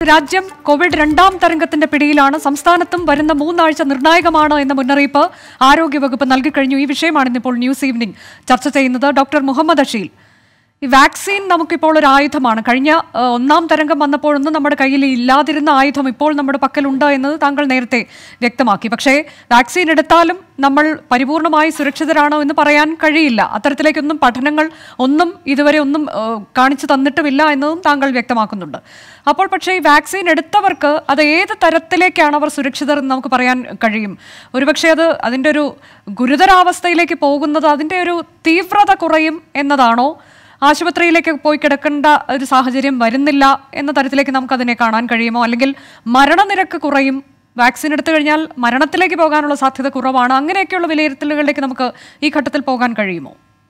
രാജ്യം കോവിഡ് രണ്ടാം തരംഗത്തിന്റെ പിടിയിലാണ് സംസ്ഥാനത്തും വരുന്ന മൂന്നാഴ്ച നിർണായകമാണ് എന്ന മുന്നറിയിപ്പ് ആരോഗ്യവകുപ്പ് നൽകിക്കഴിഞ്ഞു ഈ വിഷയമാണ് ഇന്നിപ്പോൾ ന്യൂസ് ഈവനിംഗ് ചർച്ച ചെയ്യുന്നത് ഡോക്ടർ മുഹമ്മദ് അഷീൽ ഈ വാക്സിൻ നമുക്കിപ്പോൾ ഒരു ആയുധമാണ് കഴിഞ്ഞ ഏഹ്, ഒന്നാം തരംഗം വന്നപ്പോഴൊന്നും നമ്മുടെ കയ്യിൽ ഇല്ലാതിരുന്ന ആയുധം ഇപ്പോൾ നമ്മുടെ പക്കലുണ്ട് എന്നത് താങ്കൾ നേരത്തെ വ്യക്തമാക്കി പക്ഷേ വാക്സിൻ എടുത്താലും നമ്മൾ പരിപൂർണമായി സുരക്ഷിതരാണോ എന്ന് പറയാൻ കഴിയില്ല അത്തരത്തിലേക്കൊന്നും പഠനങ്ങൾ ഒന്നും ഇതുവരെ ഒന്നും ഏഹ്, കാണിച്ചു തന്നിട്ടുമില്ല എന്നതും താങ്കൾ വ്യക്തമാക്കുന്നുണ്ട് അപ്പോൾ പക്ഷേ ഈ വാക്സിൻ എടുത്തവർക്ക് അത് ഏത് തരത്തിലേക്കാണ് അവർ സുരക്ഷിതർ എന്ന് നമുക്ക് പറയാൻ കഴിയും ഒരുപക്ഷെ അത് അതിൻ്റെ ഒരു ഗുരുതരാവസ്ഥയിലേക്ക് പോകുന്നത് അതിൻ്റെ ഒരു തീവ്രത കുറയും എന്നതാണോ ആശുപത്രിയിലേക്ക് പോയി കിടക്കേണ്ട ഒരു സാഹചര്യം വരുന്നില്ല എന്ന തരത്തിലേക്ക് നമുക്ക് അതിനെ കാണാൻ കഴിയുമോ അല്ലെങ്കിൽ മരണനിരക്ക് കുറയും വാക്സിൻ എടുത്തു കഴിഞ്ഞാൽ മരണത്തിലേക്ക് പോകാനുള്ള സാധ്യത കുറവാണ് അങ്ങനെയൊക്കെയുള്ള വിലയിരുത്തലുകളിലേക്ക് നമുക്ക് ഈ ഘട്ടത്തിൽ പോകാൻ കഴിയുമോ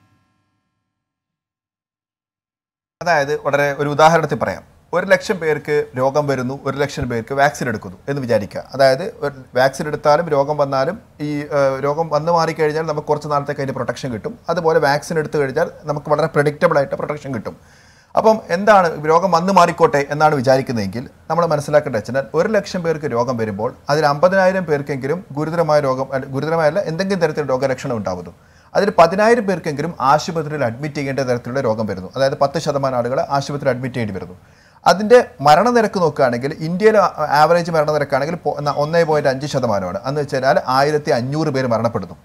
അതായത് വളരെ ഒരു ഉദാഹരണത്തിൽ പറയാം ഒരു ലക്ഷം പേർക്ക് രോഗം വരുന്നു ഒരു ലക്ഷം പേർക്ക് വാക്സിൻ എടുക്കുന്നു എന്ന് വിചാരിക്കുക അതായത് ഒരു വാക്സിൻ എടുത്താലും രോഗം വന്നാലും ഈ ഏഹ്, രോഗം വന്നു മാറിക്കഴിഞ്ഞാൽ നമുക്ക് കുറച്ച് നാളത്തേക്ക് അതിൻ്റെ പ്രൊട്ടക്ഷൻ കിട്ടും അതുപോലെ വാക്സിൻ എടുത്തു കഴിഞ്ഞാൽ നമുക്ക് വളരെ പ്രഡിക്റ്റബിൾ ആയിട്ട് പ്രൊട്ടക്ഷൻ കിട്ടും അപ്പം എന്താണ് രോഗം വന്നു മാറിക്കോട്ടെ എന്നാണ് വിചാരിക്കുന്നതെങ്കിൽ നമ്മൾ മനസ്സിലാക്കേണ്ടത് വെച്ചാൽ ഒരു ലക്ഷം പേർക്ക് രോഗം വരുമ്പോൾ അതിൽ അമ്പതിനായിരം പേർക്കെങ്കിലും ഗുരുതരമായ രോഗം അല്ല, ഗുരുതരമായല്ല എന്തെങ്കിലും തരത്തിൽ രോഗലക്ഷണം ഉണ്ടാവുന്നു അതിൽ പതിനായിരം പേർക്കെങ്കിലും ആശുപത്രിയിൽ അഡ്മിറ്റ് ചെയ്യേണ്ട തരത്തിലുള്ള രോഗം വരുന്നു അതായത് പത്ത് ശതമാനം ആളുകൾ ആശുപത്രിയിൽ അഡ്മിറ്റ് ചെയ്യേണ്ടി വരുന്നു അതിൻ്റെ മരണനിരക്ക് നോക്കുകയാണെങ്കിൽ ഇന്ത്യയിലെ ആവറേജ് മരണനിരക്കാണെങ്കിൽ പൊ- ന- ഒന്നേ പോയിൻറ്റ് അഞ്ച് ശതമാനമാണ് എന്ന് വെച്ചാൽ ആയിരത്തി അഞ്ഞൂറ് പേര് മരണപ്പെടുന്നു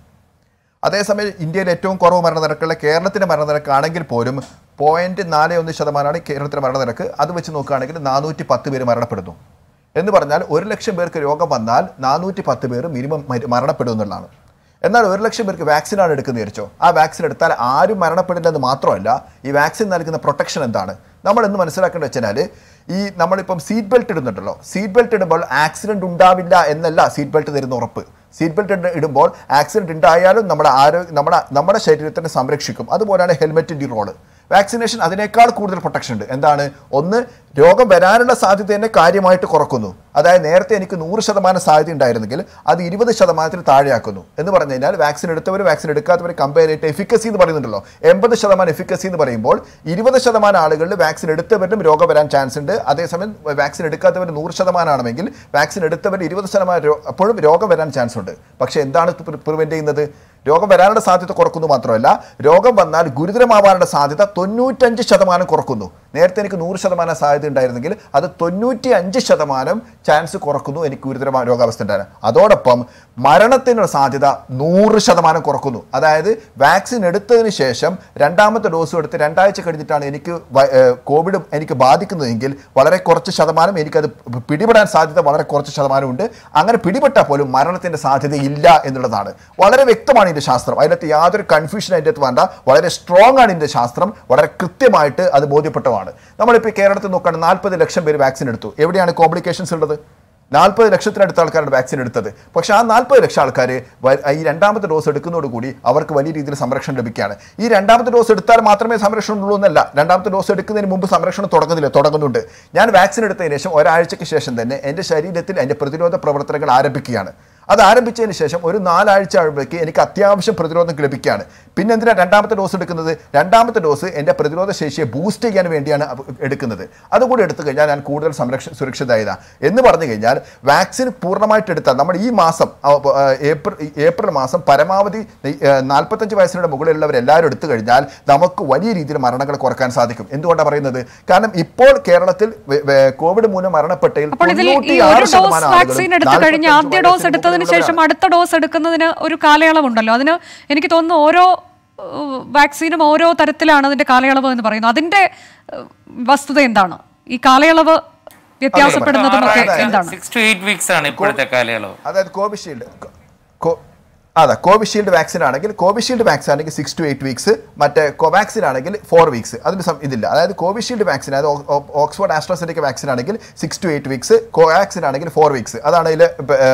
അതേസമയം ഇന്ത്യയിൽ ഏറ്റവും കുറവ് മരണനിരക്കുള്ള കേരളത്തിൻ്റെ മരണനിരക്കാണെങ്കിൽ പോലും പോയിന്റ് നാല് ഒന്ന് ശതമാനമാണ് കേരളത്തിലെ മരണനിരക്ക് അത് വെച്ച് നോക്കുകയാണെങ്കിൽ നാനൂറ്റി പത്ത് പേര് മരണപ്പെടുന്നു എന്ന് പറഞ്ഞാൽ ഒരു ലക്ഷം പേർക്ക് രോഗം വന്നാൽ നാനൂറ്റി പത്ത് പേര് മിനിമം മരി- മരണപ്പെടും എന്നുള്ളതാണ് എന്നാൽ ഒരു ലക്ഷം പേർക്ക് വാക്സിനാണ് എടുക്കുന്നത് വിചാരിച്ചോ ആ വാക്സിൻ എടുത്താൽ ആരും മരണപ്പെടില്ലെന്ന് മാത്രമല്ല ഈ വാക്സിൻ നൽകുന്ന പ്രൊട്ടക്ഷൻ എന്താണ് നമ്മൾ എന്ന് മനസ്സിലാക്കേണ്ടത് വെച്ചാൽ ഈ നമ്മളിപ്പം സീറ്റ് ബെൽറ്റ് ഇടുന്നുണ്ടല്ലോ സീറ്റ് ബെൽറ്റ് ഇടുമ്പോൾ ആക്സിഡന്റ് ഉണ്ടാവില്ല എന്നല്ല സീറ്റ് ബെൽറ്റ് തരുന്ന ഉറപ്പ് സീറ്റ് ബെൽറ്റ് ഇടുമ്പോൾ ആക്സിഡന്റ് ഉണ്ടായാലും നമ്മുടെ ആരോഗ്യ നമ്മുടെ നമ്മുടെ ശരീരത്തിനെ സംരക്ഷിക്കും അതുപോലെയാണ് ഹെൽമെറ്റിൻ്റെ റോള് വാക്സിനേഷൻ അതിനേക്കാൾ കൂടുതൽ പ്രൊട്ടക്ഷൻ ഉണ്ട് എന്താണ് ഒന്ന് രോഗം വരാനുള്ള സാധ്യത തന്നെ കാര്യമായിട്ട് കുറക്കുന്നു അതായത് നേരത്തെ എനിക്ക് നൂറ് ശതമാനം സാധ്യത ഉണ്ടായിരുന്നെങ്കിൽ അത് ഇരുപത് ശതമാനത്തിൽ താഴെയാക്കുന്നു എന്ന് പറഞ്ഞു കഴിഞ്ഞാൽ വാക്സിൻ എടുത്തവർ വാക്സിൻ എടുക്കാത്തവർ കമ്പയർ ചെയ്തിട്ട് എഫിക്കസി എന്ന് പറയുന്നുണ്ടല്ലോ എൺപത് ശതമാനം എഫിക്കസി എന്ന് പറയുമ്പോൾ ഇരുപത് ശതമാനം ആളുകളിൽ വാക്സിൻ എടുത്തവരിലും രോഗം വരാൻ ചാൻസ് ഉണ്ട് അതേസമയം വാക്സിൻ എടുക്കാത്തവർ നൂറ് ശതമാനമാണെങ്കിൽ വാക്സിൻ എടുത്തവർ ഇരുപത് ശതമാനം രോ- അപ്പോഴും രോഗം വരാൻ ചാൻസ് ഉണ്ട് പക്ഷേ എന്താണ് പ്രിവെന്റ് ചെയ്യുന്നത് രോഗം വരാനുള്ള സാധ്യത കുറക്കുന്നു മാത്രമല്ല രോഗം വന്നാൽ ഗുരുതരമാവാനുള്ള സാധ്യത തൊണ്ണൂറ്റഞ്ച് ശതമാനം കുറക്കുന്നു നേരത്തെ എനിക്ക് നൂറ് ശതമാനം സാധ്യത ഉണ്ടായിരുന്നെങ്കിൽ അത് തൊണ്ണൂറ്റി അഞ്ച് ശതമാനം ചാൻസ് കുറക്കുന്നു എനിക്ക് ഗുരുതരമായ രോഗാവസ്ഥ ഉണ്ടാകാൻ അതോടൊപ്പം മരണത്തിനുള്ള സാധ്യത നൂറ് ശതമാനം കുറക്കുന്നു അതായത് വാക്സിൻ എടുത്തതിന് ശേഷം രണ്ടാമത്തെ ഡോസ് എടുത്ത് രണ്ടാഴ്ച കഴിഞ്ഞിട്ടാണ് എനിക്ക് വ- ഏഹ് കോവിഡ് എനിക്ക് ബാധിക്കുന്നതെങ്കിൽ വളരെ കുറച്ച് ശതമാനം എനിക്കത് പിടിപെടാൻ സാധ്യത വളരെ കുറച്ച് ശതമാനമുണ്ട് അങ്ങനെ പിടിപെട്ടാൽ പോലും മരണത്തിന്റെ സാധ്യത ഇല്ല എന്നുള്ളതാണ് വളരെ വ്യക്തമാണ് ഇതിന്റെ ശാസ്ത്രം അതിനകത്ത് യാതൊരു കൺഫ്യൂഷൻ അതിൻ്റെ അകത്ത് വേണ്ട വളരെ സ്ട്രോങ് ആണ് ഇതിന്റെ ശാസ്ത്രം വളരെ കൃത്യമായിട്ട് അത് ബോധ്യപ്പെട്ടതാണ് നമ്മളിപ്പോൾ കേരളത്തിൽ നോക്കുകയാണെങ്കിൽ നാൽപ്പത് ലക്ഷം പേര് വാക്സിൻ എടുത്തു എവിടെയാണ് കോംപ്ലിക്കേഷൻസ് ഉള്ളത് നാൽപ്പത് ലക്ഷത്തിനടുത്ത ആൾക്കാരാണ് വാക്സിൻ എടുത്തത് പക്ഷേ ആ നാൽപ്പത് ലക്ഷം ആൾക്കാർ ഈ രണ്ടാമത്തെ ഡോസ് എടുക്കുന്നതോടുകൂടി അവർക്ക് വലിയ രീതിയിൽ സംരക്ഷണം ലഭിക്കുകയാണ് ഈ രണ്ടാമത്തെ ഡോസ് എടുത്താൽ മാത്രമേ സംരക്ഷണം ഉള്ളൂ എന്നല്ല രണ്ടാമത്തെ ഡോസ് എടുക്കുന്നതിന് മുമ്പ് സംരക്ഷണം തുടങ്ങുന്നില്ല തുടങ്ങുന്നുണ്ട് ഞാൻ വാക്സിൻ എടുത്തതിന് ശേഷം ഒരാഴ്ചയ്ക്ക് ശേഷം തന്നെ എൻ്റെ ശരീരത്തിൽ എൻ്റെ പ്രതിരോധ പ്രവർത്തനങ്ങൾ ആരംഭിക്കുകയാണ് അത് ആരംഭിച്ചതിന് ശേഷം ഒരു നാലാഴ്ച ആകുമ്പോഴേക്ക് എനിക്ക് അത്യാവശ്യം പ്രതിരോധം ലഭിക്കുകയാണ് പിന്നെ എന്തിനാണ് രണ്ടാമത്തെ ഡോസ് എടുക്കുന്നത് രണ്ടാമത്തെ ഡോസ് എൻ്റെ പ്രതിരോധ ശേഷിയെ ബൂസ്റ്റ് ചെയ്യാൻ വേണ്ടിയാണ് അപ് എടുക്കുന്നത് അതുകൂടി എടുത്തു കഴിഞ്ഞാൽ ഞാൻ കൂടുതൽ സംരക്ഷ സുരക്ഷിതമായതാണ് എന്ന് പറഞ്ഞു കഴിഞ്ഞാൽ വാക്സിൻ പൂർണ്ണമായിട്ട് എടുത്താൽ നമ്മൾ ഈ മാസം ആ, ആ, ഏപ്രിൽ ഏപ്രിൽ മാസം പരമാവധി നാൽപ്പത്തഞ്ച് വയസ്സിനുള്ള മുകളിലുള്ളവർ എല്ലാവരും എടുത്തു കഴിഞ്ഞാൽ നമുക്ക് വലിയ രീതിയിൽ മരണങ്ങൾ കുറക്കാൻ സാധിക്കും എന്തുകൊണ്ടാണ് പറയുന്നത് കാരണം ഇപ്പോൾ കേരളത്തിൽ വെ- വെ- കോവിഡ് മൂലം മരണപ്പെട്ടതിൽ അപ്പോൾ ഇതിൽ ഈ ഒരു 96 ഡോസ് ശതമാനം ആളുകളും വാക്സിൻ എടുത്തു കഴിഞ്ഞ് 45 ആദ്യ ഡോസ് വയസ്സിന് എടുത്തതിന് ശേഷം മുകളിലുള്ളവരാണ്. അടുത്ത ഡോസ് എടുക്കുന്നതിന് ഒരു കാലയളവുണ്ടല്ലോ അതിന് എനിക്ക് തോന്നുന്നു ഓരോ ഏഹ്, വാക്സിനും ഓരോ തരത്തിലാണ് അതിന്റെ കാലയളവ് എന്ന് പറയുന്നത് അതിന്റെ ഏഹ്, വസ്തുത എന്താണ് ഈ കാലയളവ് വ്യത്യാസപ്പെടുന്നതുമൊക്കെ എന്താണ് സിക്സ് ടു എയ്റ്റ് വീക്സ് ആണ് ഇപ്പോഴത്തെ കാലയളവ് അതായത് കോവിഷീൽഡ് കോ- അതെ കോവിഷീൽഡ് വാക്സിൻ ആണെങ്കിൽ കോവിഷീൽഡ് വാക്സിൻ ആണെങ്കിൽ സിക്സ് ടു എയ്റ്റ് വീക്സ് മറ്റേ കോവാക്സിൻ ആണെങ്കിൽ ഫോർ വീക്സ് അതിന് സം- ഇതില്ല അതായത് കോവിഷീൽഡ് വാക്സിൻ അതായത് ഓ- ഓ- ഓക്സ്ഫോർഡ് ആസ്ട്രാസെനിക് വാക്സിൻ ആണെങ്കിൽ six to eight weeks Covaxin ആണെങ്കിൽ ഫോർ വീക്സ് അതാണ് ഇതിൽ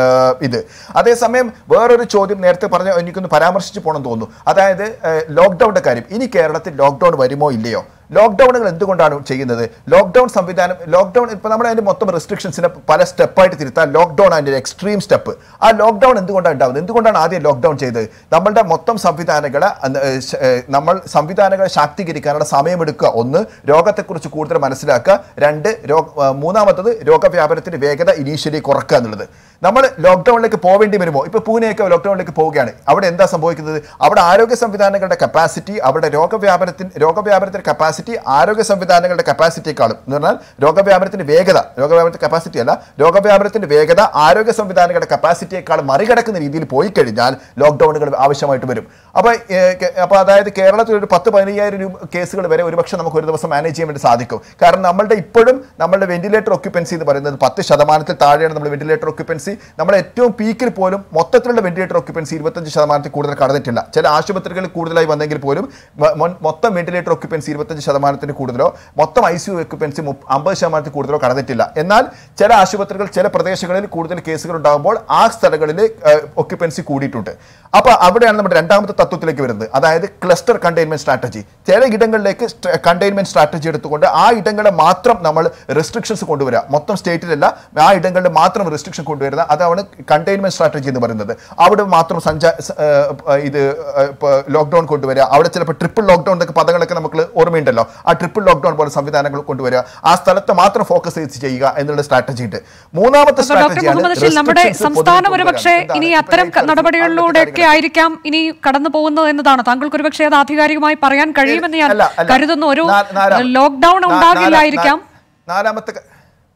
ഇത് അതേസമയം വേറൊരു ചോദ്യം നേരത്തെ പറഞ്ഞ എനിക്കൊന്ന് പരാമർശിച്ച് പോകണം തോന്നുന്നു അതായത് ലോക്ക്ഡൌണിന്റെ കാര്യം ഇനി കേരളത്തിൽ ലോക്ക്ഡൌൺ വരുമോ ഇല്ലയോ ലോക്ക്ഡൌണുകൾ എന്തുകൊണ്ടാണ് ചെയ്യുന്നത് ലോക്ക്ഡൌൺ സംവിധാനം ലോക്ക്ഡൌൺ ഇപ്പൊ നമ്മുടെ അതിന്റെ മൊത്തം റെസ്ട്രിക്ഷൻസിനെ പല സ്റ്റെപ്പായിട്ട് തിരുത്താൻ ലോക്ക്ഡൌൺ അതിന്റെ എക്സ്ട്രീം സ്റ്റെപ്പ് ആ ലോക്ക്ഡൌൺ എന്തുകൊണ്ടാണ് ഉണ്ടാവുന്നത് എന്തുകൊണ്ടാണ് ആദ്യം ലോക്ക്ഡൌൺ ചെയ്തത് നമ്മളുടെ മൊത്തം സംവിധാനങ്ങളെ അന്ന് ഏഹ് ശ- ഏഹ് നമ്മൾ സംവിധാനങ്ങളെ ശാക്തീകരിക്കാനുള്ള സമയമെടുക്കുക ഒന്ന് രോഗത്തെക്കുറിച്ച് കൂടുതൽ മനസ്സിലാക്കുക രണ്ട് രോഗ ഏഹ് മൂന്നാമത്തത് രോഗവ്യാപനത്തിന്റെ വേഗത ഇനീഷ്യലി കുറക്കുക എന്നുള്ളത് നമ്മൾ ലോക്ക്ഡൌണിലേക്ക് പോവേണ്ടി വരുമോ ഇപ്പൊ പൂനെയൊക്കെ ലോക്ക്ഡൌണിലേക്ക് പോവുകയാണ് അവിടെ എന്താ സംഭവിക്കുന്നത് അവിടെ ആരോഗ്യ സംവിധാനങ്ങളുടെ കപ്പാസിറ്റി അവിടെ രോഗവ്യാപനത്തിന് രോഗവ്യാപനത്തിന്റെ കപ്പാസിറ്റി ആരോഗ്യ സംവിധാനങ്ങളുടെ കപ്പാസിറ്റിയെക്കാളും എന്ന് പറഞ്ഞാൽ രോഗവ്യാപനത്തിന്റെ വേഗത രോഗവ്യാപനത്തിന്റെ കപ്പാസിറ്റി അല്ല രോഗവ്യാപനത്തിന്റെ വേഗത ആരോഗ്യ സംവിധാനങ്ങളുടെ കപ്പാസിറ്റിയെക്കാൾ മറികടക്കുന്ന രീതിയിൽ പോയി കഴിഞ്ഞാൽ ലോക്ക്ഡൌണുകൾ ആവശ്യമായിട്ട് വരും അപ്പൊ ഏഹ്, കെ- അപ്പൊ അതായത് കേരളത്തിൽ ഒരു പത്ത് പതിനയ്യായിരം രൂപ കേസുകൾ വരെ ഒരുപക്ഷെ നമുക്ക് ഒരു ദിവസം മാനേജ് ചെയ്യാൻ വേണ്ടി സാധിക്കും കാരണം നമ്മളുടെ ഇപ്പോഴും നമ്മളുടെ വെന്റിലേറ്റർ ഒക്യുപ്പൻസി എന്ന് പറയുന്നത് പത്ത് ശതമാനത്തിൽ താഴെയാണ് നമ്മുടെ വെന്റിലേറ്റർ ഒക്യുപ്പൻസി നമ്മുടെ ഏറ്റവും പീക്കിൽ പോലും മൊത്തത്തിലുള്ള വെന്റിലേറ്റർ ഒക്യുപ്പൻസി ഇരുപത്തഞ്ച് ശതമാനത്തിൽ കൂടുതൽ കടന്നിട്ടില്ല ചില ആശുപത്രികളിൽ കൂടുതലായി വന്നെങ്കിൽ പോലും മ- മൊ- മൊത്തം വെന്റിലേറ്റർ ഒക്യുപ്പൻസി ഇരുപത്തഞ്ച് ശതമാനത്തിന് കൂടുതലോ മൊത്തം ഐ സി യു ഒക്യുപ്പൻസി അമ്പത് ശതമാനത്തിൽ കൂടുതലോ കടന്നിട്ടില്ല എന്നാൽ ചില ആശുപത്രികൾ ചില പ്രദേശങ്ങളിൽ കൂടുതൽ കേസുകൾ ഉണ്ടാകുമ്പോൾ ആ സ്ഥലങ്ങളിൽ ഒക്യുപ്പൻസി കൂടിയിട്ടുണ്ട് അപ്പൊ അവിടെയാണ് നമ്മുടെ രണ്ടാമത്തെ തത്വത്തിലേക്ക് വരുന്നത് അതായത് ക്ലസ്റ്റർ കണ്ടെയ്ൻമെന്റ് സ്ട്രാറ്റജി ചില ഇടങ്ങളിലേക്ക് കണ്ടെയ്ൻമെന്റ് സ്ട്രാറ്റജി എടുത്തുകൊണ്ട് ആ ഇടങ്ങളെ മാത്രം നമ്മൾ റെസ്ട്രിക്ഷൻസ് കൊണ്ടുവരിക മൊത്തം സ്റ്റേറ്റിലല്ല ആ ഇടങ്ങളിൽ മാത്രം റെസ്ട്രിക്ഷൻ കൊണ്ടുവരുന്ന അതാണ് കണ്ടെയ്ൻമെന്റ് സ്ട്രാറ്റജി എന്ന് പറയുന്നത് അവിടെ മാത്രം സഞ്ചാ സ- ഏഹ് ഏഹ് ഇത് ലോക്ക്ഡൌൺ കൊണ്ടുവരിക അവിടെ ചിലപ്പോൾ ട്രിപ്പിൾ ലോക്ക്ഡൌൺ എന്നൊക്കെ പദങ്ങളൊക്കെ നമുക്ക് ഓർമ്മയുണ്ടല്ലോ ആ ട്രിപ്പിൾ ലോക്ക്ഡൌൺ പോലെ സംവിധാനങ്ങൾ കൊണ്ടുവരിക ആ സ്ഥലത്ത് മാത്രം ഫോക്കസ് ചെയ്ത് ചെയ്യുക എന്നുള്ള സ്ട്രാറ്റജി ഉണ്ട് മൂന്നാമത്തെ അപ്പൊ ഡോക്ടർ മുഹമ്മദ് ബഷീർ നമ്മുടെ സംസ്ഥാനം ഒരുപക്ഷെ ഇനി അത്തരം ക- നടപടികളിലൂടെയൊക്കെ ആയിരിക്കാം ഇനി കടന്നു പോകുന്നത് എന്നതാണ് താങ്കൾക്ക് ഒരുപക്ഷെ അത് ആധികാരികമായി പറയാൻ കഴിയുമെന്ന് ഞാൻ അല്ല, അല്ല. കരുതുന്നു ഒരു നാ- നാലാം- ലോക്ക്ഡൌൺ നാ- ഉണ്ടാകില്ലായിരിക്കാം നാലാ- നാലാമത്തെ ക-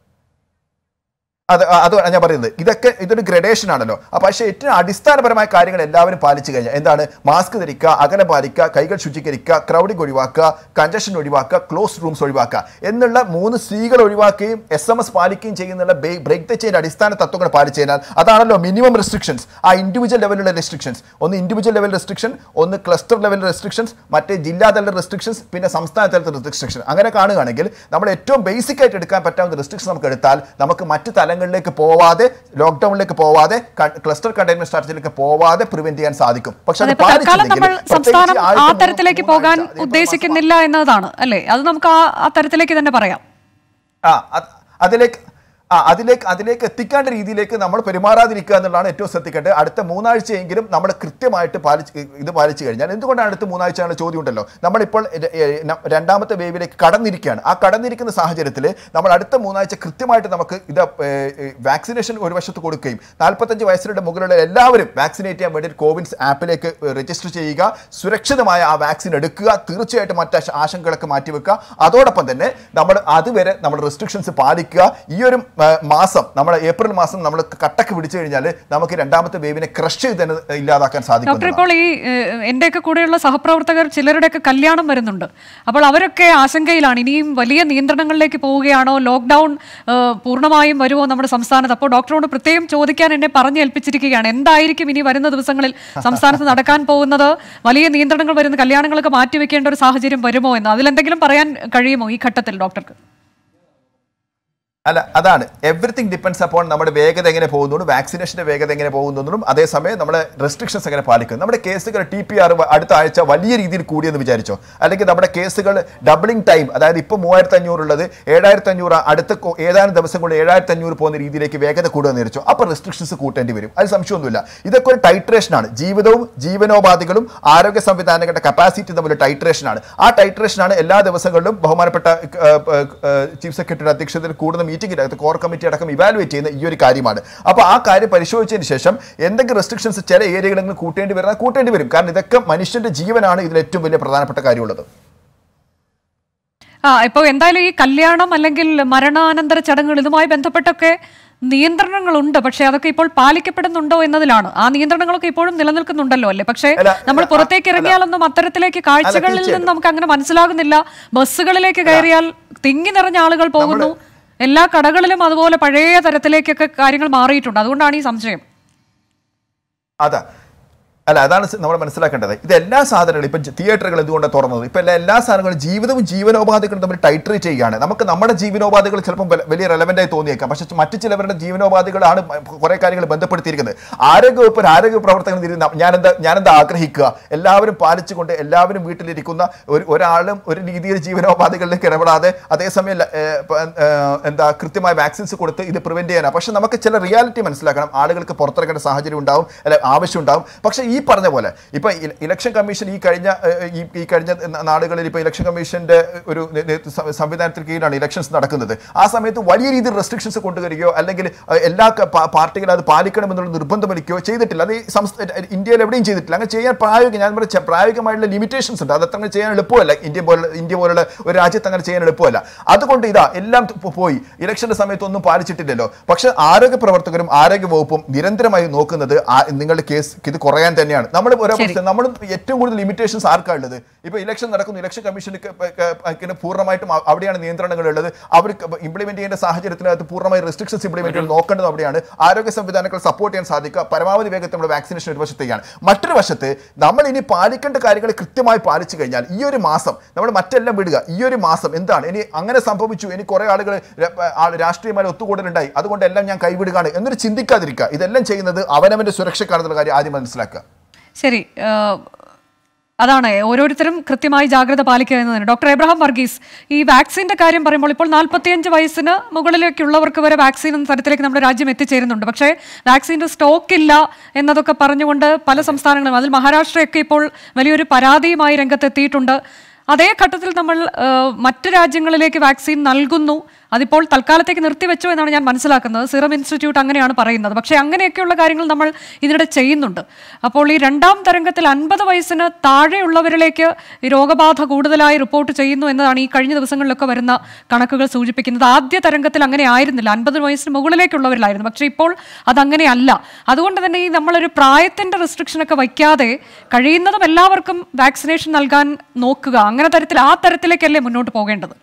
അത് അത് ഞാൻ പറയുന്നത് ഇതൊക്കെ ഇതൊരു ഗ്രഡേഷൻ ആണല്ലോ അപ്പൊ പക്ഷേ ഏറ്റവും അടിസ്ഥാനപരമായ കാര്യങ്ങൾ എല്ലാവരും പാലിച്ചു കഴിഞ്ഞാൽ എന്താണ് മാസ്ക് ധരിക്കുക അകലം പാലിക്കുക കൈകൾ ശുചീകരിക്കുക ക്രൗഡിംഗ് ഒഴിവാക്കുക കഞ്ചഷൻ ഒഴിവാക്കുക ക്ലോസ് റൂംസ് ഒഴിവാക്കുക എന്നുള്ള മൂന്ന് സീകൾ ഒഴിവാക്കുകയും എസ് എം എസ് പാലിക്കുകയും ചെയ്യുന്നുള്ള ബ്രേക്ക് ദ ചെയിൻ അടിസ്ഥാന തത്വങ്ങൾ പാലിച്ചു കഴിഞ്ഞാൽ അതാണല്ലോ മിനിമം റെസ്ട്രിക്ഷൻസ് ആ ഇൻഡിവിജ്വൽ ലെവലിലുള്ള റെസ്ട്രിക്ഷൻസ് ഒന്ന് ഇൻഡിവിജ്വൽ ലെവൽ റെസ്ട്രിക്ഷൻ ഒന്ന് ക്ലസ്റ്റർ ലെവൽ റെസ്ട്രിക്ഷൻസ് മറ്റേ ജില്ലാതല റെസ്ട്രിക്ഷൻസ് പിന്നെ സംസ്ഥാന തലത്തിൽ റെസ്ട്രിക്ഷൻ അങ്ങനെ കാണുകയാണെങ്കിൽ നമ്മൾ ഏറ്റവും ബേസിക് ആയിട്ട് എടുക്കാൻ പറ്റാവുന്ന റെസ്ട്രിക്ഷൻ നമുക്ക് എടുത്താൽ നമുക്ക് മറ്റ് തലങ്ങളിലേക്ക് പോവാതെ ലോക്ക്ഡൌണിലേക്ക് പോവാതെ ക്ലസ്റ്റർ കണ്ടെയ്ൻമെന്റ് സ്ട്രാറ്റജിയിലേക്ക് പോവാതെ പ്രിവെന്റ് ചെയ്യാൻ സാധിക്കും പക്ഷെ അതെ അത് ഇപ്പൊ തൽക്കാലം നമ്മൾ പാലിച്ചില്ലെങ്കിൽ, സംസ്ഥാനം പ്രത്യേകിച്ച് ആ ആദ്യത്തെ തരത്തിലേക്ക് മൂന്ന് പോകാൻ മൂന്നാഴ്ച, അത് ഏപ്രിൽ മാസം ഉദ്ദേശിക്കുന്നില്ല എന്നതാണ് അല്ലേ അത് നമുക്ക് ആ ആ തരത്തിലേക്ക് തന്നെ പറയാം ആ അത് അതിലേക്ക് ആ അതിലേക്ക് അതിലേക്ക് എത്തിക്കേണ്ട രീതിയിലേക്ക് നമ്മൾ പെരുമാറാതിരിക്കുക എന്നുള്ളതാണ് ഏറ്റവും ശ്രദ്ധിക്കേണ്ടത് അടുത്ത മൂന്നാഴ്ചയെങ്കിലും നമ്മൾ കൃത്യമായിട്ട് പാലിച്ച് ഇത് പാലിച്ചു കഴിഞ്ഞാൽ എന്തുകൊണ്ടാണ് അടുത്ത മൂന്നാഴ്ച എന്നുള്ള ചോദ്യം ഉണ്ടല്ലോ നമ്മളിപ്പോൾ ര- ഏ, ന- രണ്ടാമത്തെ വേവിലേക്ക് കടന്നിരിക്കുകയാണ് ആ കടന്നിരിക്കുന്ന സാഹചര്യത്തിൽ നമ്മൾ അടുത്ത മൂന്നാഴ്ച കൃത്യമായിട്ട് നമുക്ക് ഇത് വാക്സിനേഷൻ ഒരു വശത്ത് കൊടുക്കുകയും നാൽപ്പത്തഞ്ച് വയസ്സിന്റെ മുകളിലുള്ള എല്ലാവരും വാക്സിനേറ്റ് ചെയ്യാൻ വേണ്ടി കോവിൻസ് ആപ്പിലേക്ക് രജിസ്റ്റർ ചെയ്യുക സുരക്ഷിതമായ ആ വാക്സിൻ എടുക്കുക തീർച്ചയായിട്ടും മറ്റ് ആശ- ആശങ്കകളൊക്കെ മാറ്റിവെക്കുക അതോടൊപ്പം തന്നെ നമ്മൾ അതുവരെ നമ്മൾ റെസ്ട്രിക്ഷൻസ് പാലിക്കുക ഈ ഒരു ആ, മാസം നമ്മൾ ഏപ്രിൽ മാസം നമ്മൾ കട്ടക്ക് പിടിച്ചു കഴിഞ്ഞാൽ നമുക്ക് രണ്ടാമത്തെ വേവിനെ ക്രഷ് ചെയ്ത് തന്നെ ഇല്ലാതാക്കാൻ സാധിക്കും ഡോക്ടർ ഇപ്പോൾ ഈ ഏഹ്, എന്റെയൊക്കെ കൂടെയുള്ള സഹപ്രവർത്തകർ ചിലരുടെയൊക്കെ കല്യാണം വരുന്നുണ്ട് അപ്പോൾ അവരൊക്കെ ആശങ്കയിലാണ് ഇനിയും വലിയ നിയന്ത്രണങ്ങളിലേക്ക് പോവുകയാണോ ലോക്ക്ഡൌൺ ഏഹ്, പൂർണ്ണമായും വരുമോ നമ്മുടെ സംസ്ഥാനത്ത് അപ്പോൾ ഡോക്ടറോട് പ്രത്യേകം ചോദിക്കാൻ എന്നെ പറഞ്ഞേൽപ്പിച്ചിരിക്കുകയാണ് എന്തായിരിക്കും ഇനി വരുന്ന ദിവസങ്ങളിൽ സംസ്ഥാനത്ത് നടക്കാൻ പോകുന്നത് വലിയ നിയന്ത്രണങ്ങൾ വരുന്ന കല്യാണങ്ങളൊക്കെ മാറ്റിവെക്കേണ്ട ഒരു സാഹചര്യം വരുമോ എന്ന് അതിലെന്തെങ്കിലും പറയാൻ കഴിയുമോ ഈ ഘട്ടത്തിൽ ഡോക്ടർക്ക് അല്ല അതാണ് എവറിത്തിങ് ഡിപ്പെൻസ് അപ്പോൺ നമ്മുടെ വേഗത എങ്ങനെ പോകുന്നു വാക്സിനേഷന്റെ വേഗത എങ്ങനെ പോകുന്നതും അതേസമയം നമ്മുടെ റെസ്ട്രിക്ഷൻസ് എങ്ങനെ പാലിക്കും നമ്മുടെ കേസുകൾ ടി പി ആർ അടുത്ത ആഴ്ച വലിയ രീതിയിൽ കൂടിയെന്ന് വിചാരിച്ചോ അല്ലെങ്കിൽ നമ്മുടെ കേസുകൾ ഡബിളിംഗ് ടൈം അതായത് ഇപ്പോൾ മൂവായിരത്തി അഞ്ഞൂറുള്ളത് ഏഴായിരത്തി അഞ്ഞൂറ് അടുത്ത കൊ- ഏതാനും ദിവസം കൊണ്ട് ഏഴായിരത്തി അഞ്ഞൂറ് പോകുന്ന രീതിയിലേക്ക് വേഗത കൂടുക വിചാരിച്ചോ അപ്പോൾ റെസ്ട്രിക്ഷൻസ് കൂട്ടേണ്ടി വരും അത് സംശയമൊന്നുമില്ല ഇതൊക്കെ ഒരു ടൈട്രേഷൻ ആണ് ജീവിതവും ജീവനോപാധികളും ആരോഗ്യ സംവിധാനങ്ങളുടെ കപ്പാസിറ്റി തമ്മിൽ ടൈട്രേഷൻ ആണ് ആ ടൈട്രേഷൻ ആണ് എല്ലാ ദിവസങ്ങളിലും ബഹുമാനപ്പെട്ട ചീഫ് സെക്രട്ടറിയുടെ അധ്യക്ഷതയിൽ കൂടുന്ന മീറ്റിംഗിനകത്ത് കോർ കമ്മിറ്റി അടക്കം ഇവാലുവേറ്റ് ചെയ്യുന്ന ഈ ഒരു കാര്യമാണ് അപ്പോൾ ആ കാര്യം പരിശോധിച്ചതിന് ശേഷം എന്തെങ്കിലും റെസ്ട്രിക്ഷൻസ് ചില ഏരിയകളിൽ കൂട്ടേണ്ടി വരുന്ന കൂട്ടേണ്ടി വരും കാരണം ഇതൊക്കെ മനുഷ്യന്റെ ജീവനാണ് ഇതിൽ ഏറ്റവും വലിയ പ്രധാനപ്പെട്ട കാര്യമുള്ളത് ആ ഇപ്പോൾ എന്തായാലും ഈ കല്യാണം അല്ലെങ്കിൽ മരണാനന്തര ചടങ്ങുകൾ ഇതുമായി ബന്ധപ്പെട്ടൊക്കെ നിയന്ത്രണങ്ങളുണ്ട് പക്ഷേ അതൊക്കെ ഇപ്പോൾ പാലിക്കപ്പെടുന്നുണ്ടോ എന്നതിലാണ് ആ നിയന്ത്രണങ്ങളൊക്കെ ഇപ്പോഴും നിലനിൽക്കുന്നുണ്ടല്ലോ അല്ലേ പക്ഷേ അല്ല, നമ്മൾ അല്ല, പുറത്തേക്ക് അല്ല. ഇറങ്ങിയാലൊന്നും അത്തരത്തിലേക്ക് കാഴ്ചകളിൽ നിന്ന് തീർച്ചയായിട്ടും. നമുക്ക് അങ്ങനെ മനസ്സിലാകുന്നില്ല ബസ്സുകളിലേക്ക് കയറിയാൽ തിങ്ങി നിറഞ്ഞ ആളുകൾ പോകുന്നു എല്ലാ കടകളിലും അതുപോലെ പഴയ തരത്തിലേക്കൊക്കെ കാര്യങ്ങൾ മാറിയിട്ടുണ്ട് അതുകൊണ്ടാണ് ഈ സംശയം അതാ അല്ല അതാണ് സ- നമ്മൾ മനസ്സിലാക്കേണ്ടത് ഇത് എല്ലാ സാധനങ്ങളും ഇപ്പം തിയേറ്ററുകൾ എന്തുകൊണ്ടാണ് തുറന്നത് ഇപ്പം എല്ലാ എല്ലാ സാധനങ്ങളും ജീവിതവും ജീവനോപാധികളും തമ്മിൽ ടൈറ്ററേറ്റ് ചെയ്യുകയാണ് നമുക്ക് നമ്മുടെ ജീവനോപാധികൾ ചിലപ്പോൾ വല- വലിയ റെലവൻ്റ് ആയി തോന്നിയേക്കാം പക്ഷേ മറ്റു ചിലവരുടെ ജീവനോപാധികളാണ് കുറേ കാര്യങ്ങൾ ബന്ധപ്പെടുത്തിയിരിക്കുന്നത് ആരോഗ്യവകുപ്പ് ഒരു ആരോഗ്യ പ്രവർത്തകൻ തിരിഞ്ഞ് ഞാനെന്താ ഞാനെന്താ ആഗ്രഹിക്കുക എല്ലാവരും പാലിച്ചുകൊണ്ട് എല്ലാവരും വീട്ടിലിരിക്കുന്ന ഒരു ഒരാളും ഒരു രീതിയിൽ ജീവനോപാധികളിലേക്ക് ഇടപെടാതെ അതേസമയം ല- ഏ, പ- ഏ, എന്താ കൃത്യമായ വാക്സിൻസ് കൊടുത്ത് ഇത് പ്രിവെന്റ് ചെയ്യാനാണ് പക്ഷെ നമുക്ക് ചില റിയാലിറ്റി മനസ്സിലാക്കണം ആളുകൾക്ക് പുറത്തിറങ്ങേണ്ട സാഹചര്യം ഉണ്ടാവും അല്ലെ ആവശ്യം ഉണ്ടാവും പക്ഷേ ഈ പറഞ്ഞ പോലെ ഇപ്പൊ ഇല- ഇലക്ഷൻ കമ്മീഷൻ ഈ കഴിഞ്ഞ ഏഹ്, ഈ ഈ കഴിഞ്ഞ ന- നാടുകളിൽ ഇപ്പൊ ഇലക്ഷൻ കമ്മീഷന്റെ ഒരു നേ- നേതൃ സ- സംവിധാനത്തിന് കീഴിലാണ് ഇലക്ഷൻസ് നടക്കുന്നത് ആ സമയത്ത് വലിയ രീതിയിൽ റെസ്ട്രിക്ഷൻസ് കൊണ്ടുവരികയോ അല്ലെങ്കിൽ ഏഹ്, എല്ലാ ക- പാ- പാർട്ടികളും അത് പാലിക്കണമെന്നുള്ള നിർബന്ധം വലിക്കുകയോ ചെയ്തിട്ടില്ല അത് ഈ സംസ്ഥ ഇന്ത്യയിൽ എവിടെയും ചെയ്തിട്ടില്ല അങ്ങനെ ചെയ്യാൻ പ്രായോഗിക ഞാൻ പറഞ്ഞ ചെ- പ്രായോഗികമായിട്ടുള്ള ലിമിറ്റേഷൻസ് ഉണ്ട് അതത്ര അങ്ങനെ ചെയ്യാൻ എളുപ്പമല്ല ഇന്ത്യ പോലെ ഇന്ത്യ പോലുള്ള ഒരു രാജ്യത്ത് അങ്ങനെ ചെയ്യാൻ എളുപ്പമല്ല അതുകൊണ്ട് ഇതാ എല്ലാം ത- പോയി ഇലക്ഷന്റെ സമയത്ത് ഒന്നും പാലിച്ചിട്ടില്ലല്ലോ പക്ഷെ ആരോഗ്യ പ്രവർത്തകരും ആരോഗ്യ വകുപ്പും നിരന്തരമായി നോക്കുന്നത് ആ- നിങ്ങളുടെ കേസ് ഇത് കുറയാൻ തന്നെയാണ് നമ്മൾ ഓരോ ശരി. നമ്മൾ ഏറ്റവും കൂടുതൽ ലിമിറ്റേഷൻസ് ആർക്കാ ഉള്ളത് ഇപ്പൊ ഇലക്ഷൻ നടക്കുന്നു ഇലക്ഷൻ കമ്മീഷന് പൂർണ്ണമായിട്ടും അ- അവിടെയാണ് നിയന്ത്രണങ്ങൾ ഉള്ളത് അവർ ഇംപ്ലിമെന്റ് ചെയ്യേണ്ട സാഹചര്യത്തിനകത്ത് പൂർണ്ണമായി റെസ്ട്രിക്ഷൻസ് ഇംപ്ലിമെന്റ് ചെയ്ത് നോക്കേണ്ടത് അവിടെയാണ് ആരോഗ്യ സംവിധാനങ്ങൾ സപ്പോർട്ട് ചെയ്യാൻ സാധിക്കുക പരമാവധി വേഗത്തിൽ നമ്മൾ വാക്സിനേഷൻ ഒരു വശത്തേക്കാണ് മറ്റൊരു വശത്ത് നമ്മൾ ഇനി പാലിക്കേണ്ട കാര്യങ്ങൾ കൃത്യമായി പാലിച്ചു കഴിഞ്ഞാൽ ഈ ഒരു മാസം നമ്മൾ മറ്റെല്ലാം വിടുക ഈ ഒരു മാസം എന്താണ് ഇനി അങ്ങനെ സംഭവിച്ചു ഇനി കുറെ ആളുകൾ ര- ആ- രാഷ്ട്രീയമായി ഒത്തുകൂടലുണ്ടായി അതുകൊണ്ട് എല്ലാം ഞാൻ കൈവിടുകയാണ് എന്നൊരു ചിന്തിക്കാതിരിക്കുക ഇതെല്ലാം ചെയ്യുന്നത് അവനവന്റെ സുരക്ഷക്കാണെന്നുള്ള കാര്യം ആദ്യം മനസ്സിലാക്കുക ശരി ഏഹ്, അതാണ് ഓരോരുത്തരും കൃത്യമായി ജാഗ്രത പാലിക്കുക എന്നതാണ് ഡോക്ടർ എബ്രഹാം വർഗീസ് ഈ വാക്സിന്റെ കാര്യം പറയുമ്പോൾ ഇപ്പോൾ നാൽപ്പത്തിയഞ്ച് വയസ്സിന് മുകളിലേക്കുള്ളവർക്ക് വരെ വാക്സിൻ എന്ന തരത്തിലേക്ക് നമ്മുടെ രാജ്യം എത്തിച്ചേരുന്നുണ്ട് പക്ഷേ വാക്സിൻ്റെ സ്റ്റോക്ക് ഇല്ല എന്നതൊക്കെ പറഞ്ഞുകൊണ്ട് പല സംസ്ഥാനങ്ങളും അതിൽ മഹാരാഷ്ട്രയൊക്കെ ഇപ്പോൾ വലിയൊരു പരാതിയുമായി രംഗത്തെത്തിയിട്ടുണ്ട് അതേ ഘട്ടത്തിൽ നമ്മൾ ഏഹ്, മറ്റ് രാജ്യങ്ങളിലേക്ക് വാക്സിൻ നൽകുന്നു അതിപ്പോൾ തൽക്കാലത്തേക്ക് നിർത്തിവെച്ചു എന്നാണ് ഞാൻ മനസ്സിലാക്കുന്നത് സിറം ഇൻസ്റ്റിറ്റ്യൂട്ട് അങ്ങനെയാണ് പറയുന്നത് പക്ഷേ അങ്ങനെയൊക്കെയുള്ള കാര്യങ്ങൾ നമ്മൾ ഇതിനിടെ ചെയ്യുന്നുണ്ട് അപ്പോൾ ഈ രണ്ടാം തരംഗത്തിൽ അൻപത് വയസ്സിന് താഴെയുള്ളവരിലേക്ക് ഈ രോഗബാധ കൂടുതലായി റിപ്പോർട്ട് ചെയ്യുന്നു എന്നതാണ് ഈ കഴിഞ്ഞ ദിവസങ്ങളിലൊക്കെ വരുന്ന കണക്കുകൾ സൂചിപ്പിക്കുന്നത് ആദ്യ തരംഗത്തിൽ അങ്ങനെ ആയിരുന്നില്ല അൻപത് വയസ്സിന് മുകളിലേക്കുള്ളവരിലായിരുന്നു പക്ഷേ ഇപ്പോൾ അതങ്ങനെയല്ല അതുകൊണ്ട് തന്നെ ഈ നമ്മളൊരു പ്രായത്തിന്റെ റെസ്ട്രിക്ഷനൊക്കെ വയ്ക്കാതെ കഴിയുന്നതും എല്ലാവർക്കും വാക്സിനേഷൻ നൽകാൻ നോക്കുക അങ്ങനെ തരത്തിൽ ആ തരത്തിലേക്കല്ലേ മുന്നോട്ട് പോകേണ്ടത്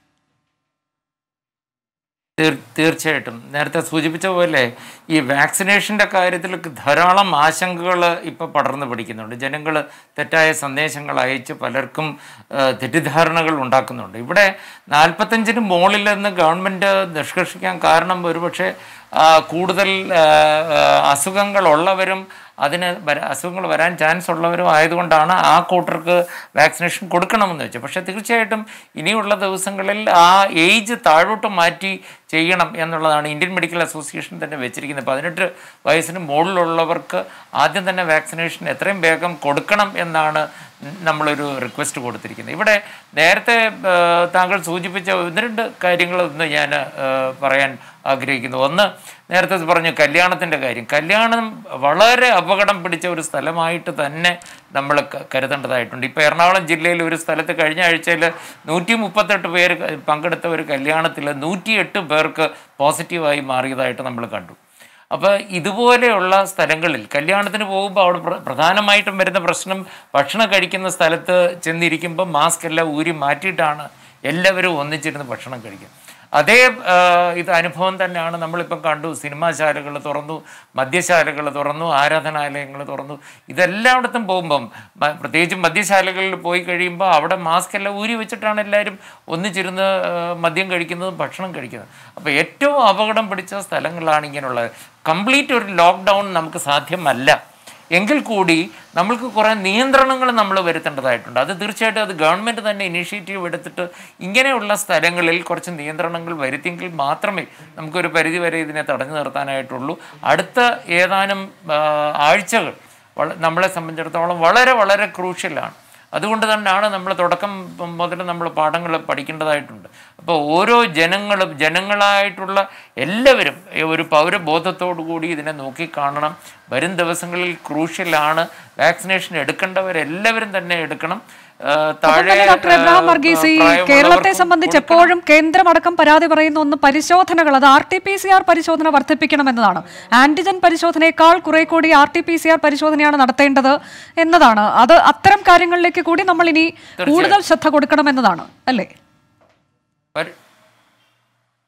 തീർ- തീർച്ചയായിട്ടും നേരത്തെ സൂചിപ്പിച്ച പോലെ ഈ വാക്സിനേഷൻ്റെ കാര്യത്തിൽ ധാരാളം ആശങ്കകൾ ഇപ്പോൾ പടർന്നു പിടിക്കുന്നുണ്ട് ജനങ്ങൾ തെറ്റായ സന്ദേശങ്ങൾ അയച്ച് പലർക്കും ആ, തെറ്റിദ്ധാരണകൾ ഉണ്ടാക്കുന്നുണ്ട് ഇവിടെ നാൽപ്പത്തഞ്ചിന് മുകളിലെന്ന് ഗവൺമെൻറ് നിഷ്കർഷിക്കാൻ കാരണം ഒരുപക്ഷെ ആ, കൂടുതൽ ആ, ആ, അസുഖങ്ങളുള്ളവരും അതിന് വര- അസുഖങ്ങൾ വരാൻ ചാൻസ് ഉള്ളവരും ആയതുകൊണ്ടാണ് ആ കൂട്ടർക്ക് വാക്സിനേഷൻ കൊടുക്കണമെന്ന് വെച്ചത് പക്ഷേ തീർച്ചയായിട്ടും ഇനിയുള്ള ദിവസങ്ങളിൽ ആ ഏജ് താഴോട്ട് മാറ്റി ചെയ്യണം എന്നുള്ളതാണ് ഇന്ത്യൻ മെഡിക്കൽ അസോസിയേഷൻ തന്നെ വെച്ചിരിക്കുന്നത് പതിനെട്ട് വയസ്സിന് മുകളിലുള്ളവർക്ക് ആദ്യം തന്നെ വാക്സിനേഷൻ എത്രയും വേഗം കൊടുക്കണം എന്നാണ് നമ്മളൊരു റിക്വസ്റ്റ് കൊടുത്തിരിക്കുന്നത് ഇവിടെ നേരത്തെ ആ, താങ്കൾ സൂചിപ്പിച്ച ഒന്ന് രണ്ട് കാര്യങ്ങൾ ഒന്ന് ഞാൻ ആ, പറയാൻ ആഗ്രഹിക്കുന്നു ഒന്ന് നേരത്തെ പറഞ്ഞു കല്യാണത്തിൻ്റെ കാര്യം കല്യാണം വളരെ അപകടം പിടിച്ച ഒരു സ്ഥലമായിട്ട് തന്നെ നമ്മൾ ക- കരുതേണ്ടതായിട്ടുണ്ട് ഇപ്പോൾ എറണാകുളം ജില്ലയിൽ ഒരു സ്ഥലത്ത് കഴിഞ്ഞ ആഴ്ചയിൽ നൂറ്റി മുപ്പത്തെട്ട് പേര് ക- പങ്കെടുത്ത ഒരു കല്യാണത്തിൽ നൂറ്റിയെട്ട് പേർക്ക് പോസിറ്റീവായി മാറിയതായിട്ട് നമ്മൾ കണ്ടു അപ്പോൾ ഇതുപോലെയുള്ള സ്ഥലങ്ങളിൽ കല്യാണത്തിന് പോകുമ്പോൾ അവിടെ പ്ര- പ്രധാനമായിട്ടും വരുന്ന പ്രശ്നം ഭക്ഷണം കഴിക്കുന്ന സ്ഥലത്ത് ചെന്നിരിക്കുമ്പോൾ മാസ്ക് എല്ലാം ഊരി മാറ്റിയിട്ടാണ് എല്ലാവരും ഒന്നിച്ചിരുന്ന് ഭക്ഷണം കഴിക്കുന്നത് അതേ ആ, ഇത് അനുഭവം തന്നെയാണ് നമ്മളിപ്പം കണ്ടു സിനിമാശാലകൾ തുറന്നു മദ്യശാലകൾ തുറന്നു ആരാധനാലയങ്ങൾ തുറന്നു ഇതെല്ലായിടത്തും പോകുമ്പം മ- പ്രത്യേകിച്ചും മദ്യശാലകളിൽ പോയി കഴിയുമ്പോൾ അവിടെ മാസ്ക് എല്ലാം ഊരി വെച്ചിട്ടാണ് എല്ലാവരും ഒന്നിച്ചിരുന്ന് ആ, മദ്യം കഴിക്കുന്നതും ഭക്ഷണം കഴിക്കുന്നത് അപ്പോൾ ഏറ്റവും അപകടം പിടിച്ച സ്ഥലങ്ങളാണ് ഇങ്ങനെയുള്ളത് കംപ്ലീറ്റ് ഒരു ലോക്ക്ഡൗൺ നമുക്ക് സാധ്യമല്ല എങ്കിൽ കൂടി നമ്മൾക്ക് കുറേ നിയന്ത്രണങ്ങൾ നമ്മൾ വരുത്തേണ്ടതായിട്ടുണ്ട് അത് തീർച്ചയായിട്ടും അത് ഗവൺമെൻറ് തന്നെ ഇനീഷ്യേറ്റീവ് എടുത്തിട്ട് ഇങ്ങനെയുള്ള സ്ഥലങ്ങളിൽ കുറച്ച് നിയന്ത്രണങ്ങൾ വരുത്തിയെങ്കിൽ മാത്രമേ നമുക്കൊരു പരിധിവരെ ഇതിനെ തടഞ്ഞു നിർത്താനായിട്ടുള്ളൂ അടുത്ത ഏതാനും ആ, ആഴ്ചകൾ വള- നമ്മളെ സംബന്ധിച്ചിടത്തോളം വളരെ വളരെ ക്രൂഷ്യലാണ് അതുകൊണ്ട് തന്നെയാണ് നമ്മൾ തുടക്കം മുതൽ നമ്മൾ പാഠങ്ങൾ പഠിക്കേണ്ടതായിട്ടുണ്ട് അപ്പോൾ ഓരോ ജനങ്ങളും ജനങ്ങളായിട്ടുള്ള എല്ലാവരും ഒരു പൗരബോധത്തോടു കൂടി ഇതിനെ നോക്കിക്കാണണം വരും ദിവസങ്ങളിൽ ക്രൂഷ്യലാണ് വാക്സിനേഷൻ എടുക്കേണ്ടവരെല്ലാവരും തന്നെ എടുക്കണം ആ, ഒപ്പം താഴെ തന്നെ ഡോക്ടർ എബ്രഹാം വർഗീസ് ഈ പ്രായമുള്ളവർക്കും കേരളത്തെ സംബന്ധിച്ച് കൊടുക്കണം. എപ്പോഴും കേന്ദ്രമടക്കം പരാതി പറയുന്ന ഒന്ന് പരിശോധനകൾ അത് R T P C R പരിശോധന വർദ്ധിപ്പിക്കണം എന്നതാണ് ആന്റിജൻ പരിശോധനയേക്കാൾ കുറെ കൂടി R T P C R പരിശോധനയാണ് നടത്തേണ്ടത് എന്നതാണ് അത് അത്തരം കാര്യങ്ങളിലേക്ക് കൂടി നമ്മൾ ഇനി കൂടുതൽ ശ്രദ്ധ കൊടുക്കണം എന്നതാണ് അല്ലേ പരി-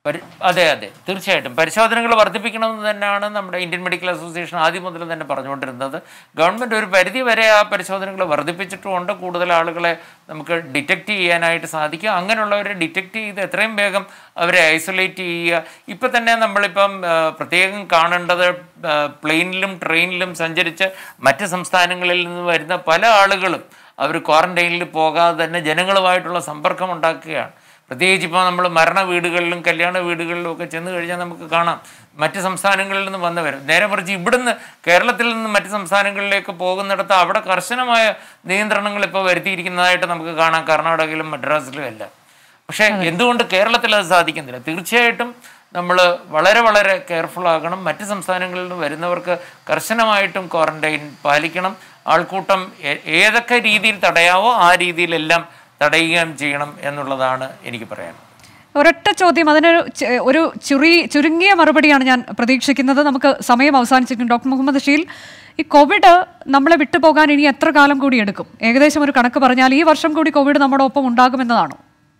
പരി അതെ അതെ തീർച്ചയായിട്ടും പരിശോധനകൾ വർദ്ധിപ്പിക്കണമെന്ന് തന്നെയാണ് നമ്മുടെ ഇന്ത്യൻ മെഡിക്കൽ അസോസിയേഷൻ ആദ്യം മുതൽ തന്നെ പറഞ്ഞുകൊണ്ടിരുന്നത് ഗവൺമെൻറ് ഒരു പരിധി വരെ ആ പരിശോധനകൾ വർദ്ധിപ്പിച്ചിട്ടുമുണ്ട് കൂടുതൽ ആളുകളെ നമുക്ക് ഡിറ്റക്റ്റ് ചെയ്യാനായിട്ട് സാധിക്കും അങ്ങനെയുള്ളവരെ ഡിറ്റക്റ്റ് ചെയ്ത് എത്രയും വേഗം അവരെ ഐസൊലേറ്റ് ചെയ്യുക ഇപ്പം തന്നെ നമ്മളിപ്പം ആ, പ്രത്യേകം കാണേണ്ടത് പ്ലെയിനിലും ട്രെയിനിലും സഞ്ചരിച്ച് മറ്റ് സംസ്ഥാനങ്ങളിൽ നിന്ന് വരുന്ന പല ആളുകളും അവർ ക്വാറന്റൈനിൽ പോകാതെ തന്നെ ജനങ്ങളുമായിട്ടുള്ള സമ്പർക്കം ഉണ്ടാക്കുകയാണ് പ്രത്യേകിച്ച് ഇപ്പോൾ നമ്മൾ മരണ വീടുകളിലും കല്യാണ വീടുകളിലും ഒക്കെ ചെന്ന് കഴിഞ്ഞാൽ നമുക്ക് കാണാം മറ്റ് സംസ്ഥാനങ്ങളിൽ നിന്ന് വന്നവർ നേരെ മറിച്ച് ഇവിടുന്ന് കേരളത്തിൽ നിന്ന് മറ്റ് സംസ്ഥാനങ്ങളിലേക്ക് പോകുന്നിടത്ത് അവിടെ കർശനമായ നിയന്ത്രണങ്ങൾ ഇപ്പോൾ വരുത്തിയിരിക്കുന്നതായിട്ട് നമുക്ക് കാണാം കർണാടകയിലും മദ്രാസിലും എല്ലാം പക്ഷേ എന്തുകൊണ്ട് കേരളത്തിൽ അത് സാധിക്കുന്നില്ല തീർച്ചയായിട്ടും നമ്മൾ വളരെ വളരെ കെയർഫുൾ ആകണം മറ്റ് സംസ്ഥാനങ്ങളിൽ നിന്ന് വരുന്നവർക്ക് കർശനമായിട്ടും ക്വാറന്റൈൻ പാലിക്കണം ആൾക്കൂട്ടം ഏ- ഏതൊക്കെ രീതിയിൽ തടയാവോ ആ രീതിയിലെല്ലാം തടയുകയും ചെയ്യണം എന്നുള്ളതാണ് എനിക്ക് പറയാൻ ഒരൊറ്റ ചോദ്യം അതിനൊരു ചെ- ഒരു ചുറി ചുരുങ്ങിയ മറുപടിയാണ് ഞാൻ പ്രതീക്ഷിക്കുന്നത് നമുക്ക് സമയം അവസാനിച്ചിരിക്കും ഡോക്ടർ മുഹമ്മദ് ഷീൽ ഈ കോവിഡ് നമ്മളെ വിട്ടുപോകാൻ ഇനി എത്ര കാലം കൂടി എടുക്കും ഏകദേശം ഒരു കണക്ക് പറഞ്ഞാൽ ഈ വർഷം കൂടി കോവിഡ് നമ്മുടെ ഒപ്പം ഉണ്ടാകുമെന്നതാണോ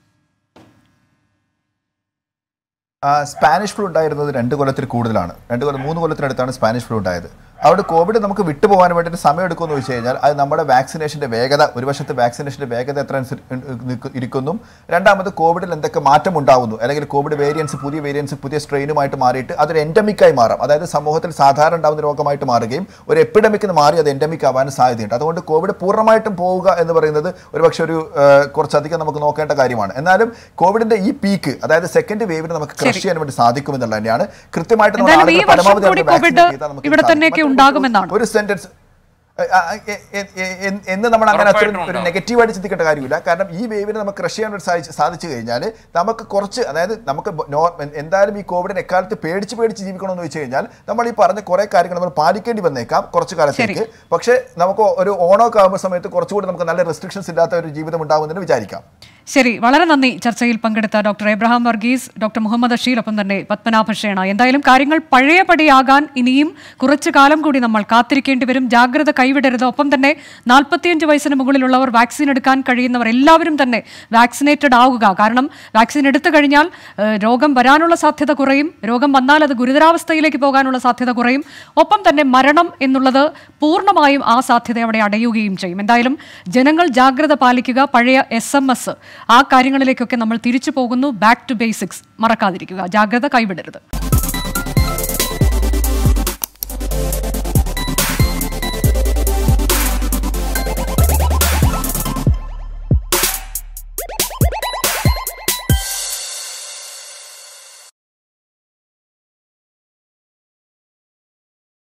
ആ, സ്പാനിഷ് ഫ്ലൂ ഉണ്ടായിരുന്നത് രണ്ട് കൊല്ലത്തിൽ കൂടുതലാണ് രണ്ട് കൊല്ലം മൂന്ന് കൊല്ലത്തിനടുത്താണ് സ്പാനിഷ് ഫ്ലൂ ഉണ്ടായത് അവിടെ കോവിഡ് നമുക്ക് വിട്ടുപോകാൻ വേണ്ടിയിട്ട് സമയം എടുക്കുമെന്ന് വെച്ച് കഴിഞ്ഞാൽ അത് നമ്മുടെ വാക്സിനേഷന്റെ വേഗത ഒരു വശത്ത് വാക്സിനേഷന്റെ വേഗത എത്ര അനുസരി- നിൽക്കു- ഇരിക്കുന്നു രണ്ടാമത് കോവിഡിൽ എന്തൊക്കെ മാറ്റം ഉണ്ടാവുന്നു അല്ലെങ്കിൽ കോവിഡ് വേരിയൻസ് പുതിയ വേരിയൻസ് പുതിയ സ്ട്രെയിനുമായിട്ട് മാറിയിട്ട് അതൊരു എൻഡമിക്കായി മാറാം അതായത് സമൂഹത്തിൽ സാധാരണ ഉണ്ടാകുന്ന രോഗമായിട്ട് മാറുകയും ഒരു എപ്പിഡമിക് മാറി അത് എൻഡമിക് ആവാനും സാധ്യതയുണ്ട് അതുകൊണ്ട് കോവിഡ് പൂർണ്ണമായിട്ടും പോവുക എന്ന് പറയുന്നത് ഒരുപക്ഷെ ഒരു ആ, കുറച്ചധികം നമുക്ക് നോക്കേണ്ട കാര്യമാണ് എന്നാലും കോവിഡിന്റെ ഈ പീക്ക് അതായത് സെക്കൻഡ് വേവിന് നമുക്ക് ക്രഷ് ചെയ്യാൻ വേണ്ടി സാധിക്കുമെന്നുള്ളത് തന്നെയാണ് കൃത്യമായിട്ട് നമ്മൾ എന്തായാലും ഈ ആളുകളെ വർഷം പരമാവധി കൂടി അവർക്ക് കോവിഡ് vaccinate ചെയ്താൽ നമുക്ക് ഇവിടെ സാധിക്കും. തന്നെയൊക്കെ മറ്റൊരു- ഉണ്ടാകുമെന്നാണ്. ഒരു സെന്റൻസ് എന്ന് നമ്മൾ അങ്ങനെ അത്ര ഉറപ്പായിട്ടും ഒരു ഉണ്ടാവും. നെഗറ്റീവായിട്ട് ചിന്തിക്കേണ്ട കാര്യമില്ല കാരണം ഈ വേവിനെ നമുക്ക് ക്രഷ് ചെയ്യാൻ വേണ്ടി സാധിച്ചു സാധിച്ചു കഴിഞ്ഞാൽ നമുക്ക് കുറച്ച് അതായത് നമുക്ക് നോ- എന്തായാലും ഈ കോവിഡിനെ എക്കാലത്ത് പേടിച്ച് പേടിച്ച് ജീവിക്കണമെന്ന് വെച്ച് കഴിഞ്ഞാൽ നമ്മൾ ഈ പറഞ്ഞ കുറെ കാര്യങ്ങൾ നമ്മൾ പാലിക്കേണ്ടി വന്നേക്കാം കുറച്ച് കാലത്തേക്ക് പക്ഷേ നമുക്ക് ഒരു ഓണമൊക്കെ ആകുമ്പോൾ സമയത്ത് കുറച്ചുകൂടി നമുക്ക് നല്ല റെസ്ട്രിക്ഷൻസ് ഇല്ലാത്ത ഒരു ജീവിതം ഉണ്ടാകുമെന്ന് വിചാരിക്കാം ശരി വളരെ നന്ദി ചർച്ചയിൽ പങ്കെടുത്ത ഡോക്ടർ എബ്രഹാം വർഗീസ് ഡോക്ടർ മുഹമ്മദ് അഷീൽ ഒപ്പം തന്നെ പത്മനാഭ ഷേണ എന്തായാലും കാര്യങ്ങൾ പഴയപടിയാകാൻ ഇനിയും കുറച്ചു കാലം കൂടി നമ്മൾ കാത്തിരിക്കേണ്ടി വരും ജാഗ്രത കൈവിടരുത് ഒപ്പം തന്നെ നാൽപ്പത്തിയഞ്ച് വയസ്സിന് മുകളിലുള്ളവർ വാക്സിൻ എടുക്കാൻ കഴിയുന്നവർ എല്ലാവരും തന്നെ വാക്സിനേറ്റഡ് ആവുക കാരണം വാക്സിൻ എടുത്തു കഴിഞ്ഞാൽ ഏഹ്, രോഗം വരാനുള്ള സാധ്യത കുറയും രോഗം വന്നാൽ അത് ഗുരുതരാവസ്ഥയിലേക്ക് പോകാനുള്ള സാധ്യത കുറയും ഒപ്പം തന്നെ മരണം എന്നുള്ളത് പൂർണ്ണമായും ആ സാധ്യത അവിടെ അടയുകയും ചെയ്യും എന്തായാലും ജനങ്ങൾ ജാഗ്രത പാലിക്കുക പഴയ എസ് എം എസ് ആ കാര്യങ്ങളിലേക്കൊക്കെ നമ്മൾ തിരിച്ചു പോകുന്നു ബാക്ക് ടു ബേസിക്സ് മറക്കാതിരിക്കുക ജാഗ്രത കൈവിടരുത്